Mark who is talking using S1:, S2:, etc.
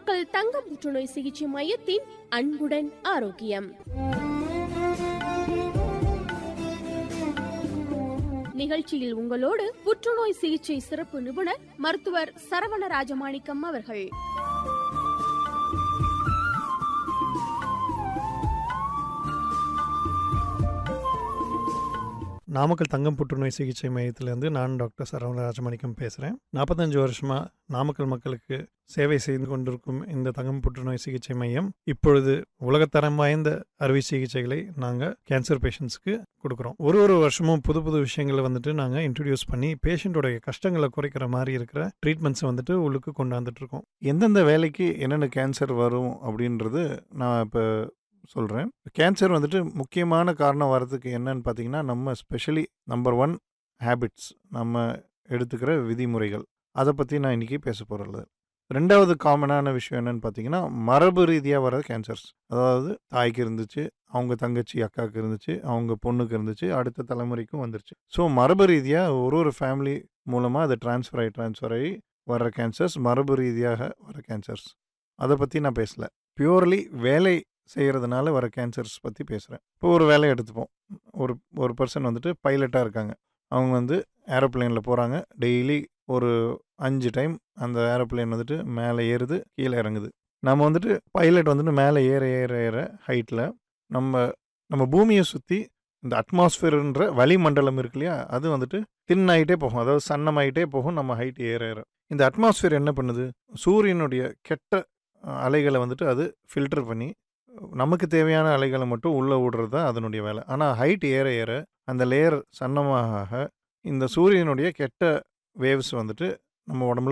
S1: நாமக்கல் தங்க புற்றுநோய் சிகிச்சை மையத்தின் அன்புடன் ஆரோக்கியம் நிகழ்ச்சியில் உங்களோடு புற்றுநோய் சிகிச்சை சிறப்பு நிபுணர் மருத்துவர் சரவண ராஜமாணிக்கம் அவர்கள்
S2: நாமக்கல் தங்கம் புற்றுநோய் சிகிச்சை மையத்திலேருந்து நான் டாக்டர் சரவண ராஜமாணிக்கம் பேசுகிறேன் நாற்பத்தஞ்சு வருஷமாக நாமக்கல் மக்களுக்கு சேவை செய்து கொண்டிருக்கும் இந்த தங்கம் புற்றுநோய் சிகிச்சை மையம் இப்பொழுது உலகத்தரம் வாய்ந்த அறுவை சிகிச்சைகளை நாங்கள் கேன்சர் பேஷண்ட்ஸ்க்கு கொடுக்குறோம் ஒரு ஒரு வருஷமும் புது புது விஷயங்களை வந்துட்டு நாங்கள் இன்ட்ரடியூஸ் பண்ணி பேஷண்ட்டோடைய கஷ்டங்களை குறைக்கிற மாதிரி இருக்கிற ட்ரீட்மெண்ட்ஸை வந்துட்டு உள்ளுக்கு கொண்டாந்துட்டு இருக்கோம்
S3: எந்தெந்த வேலைக்கு என்னென்ன கேன்சர் வரும் அப்படின்றது நான் இப்போ சொல்கிறேன் கேன்சர் வந்துட்டு முக்கியமான காரணம் வர்றதுக்கு என்னன்னு பார்த்தீங்கன்னா நம்ம ஸ்பெஷலி நம்பர் ஒன் ஹேபிட்ஸ் நம்ம எடுத்துக்கிற விதிமுறைகள் அதை பற்றி நான் இன்றைக்கி பேச போகிறது ரெண்டாவது காமனான விஷயம் என்னன்னு பார்த்தீங்கன்னா மரபு ரீதியாக வர கேன்சர்ஸ் அதாவது தாய்க்கு இருந்துச்சு அவங்க தங்கச்சி அக்காவுக்கு இருந்துச்சு அவங்க பொண்ணுக்கு இருந்துச்சு அடுத்த தலைமுறைக்கும் வந்துருச்சு ஸோ மரபு ரீதியாக ஒரு ஒரு ஃபேமிலி மூலமாக அது ட்ரான்ஸ்ஃபர் ஆகி ட்ரான்ஸ்ஃபர் ஆகி வர்ற கேன்சர்ஸ் மரபு ரீதியாக வர கேன்சர்ஸ் அதை பற்றி நான் பேசல பியூர்லி வேலை செய்கிறதுனால வர கேன்சர்ஸ் பற்றி பேசுகிறேன் இப்போ ஒரு வேலையை எடுத்துப்போம் ஒரு ஒரு பர்சன் வந்துட்டு பைலட்டாக இருக்காங்க அவங்க வந்து ஏரோப்ளேனில் போகிறாங்க டெய்லி ஒரு அஞ்சு டைம் அந்த ஏரோப்ளேன் வந்துட்டு மேலே ஏறுது கீழே இறங்குது நம்ம வந்துட்டு பைலட் வந்துட்டு மேலே ஏற ஏற ஏற ஹைட்டில் நம்ம நம்ம பூமியை சுற்றி இந்த அட்மாஸ்பியர்ன்ற வளிமண்டலம் இருக்கு இல்லையா அது வந்துட்டு தின் ஆகிட்டே போகும் அதாவது சன்னமாயிட்டே போகும் நம்ம ஹைட் ஏற ஏற இந்த அட்மாஸ்பியர் என்ன பண்ணுது சூரியனுடைய கெட்ட அஹ், அலைகளை வந்துட்டு அது ஃபில்டர் பண்ணி நமக்கு தேவையான அலைகளை மட்டும் உள்ளே விடுறது தான் அதனுடைய வேலை ஆனால் ஹைட் ஏற ஏற அந்த லேயர் சன்னமாக இந்த சூரியனுடைய கெட்ட வேவ்ஸ் வந்துட்டு நம்ம உடம்புல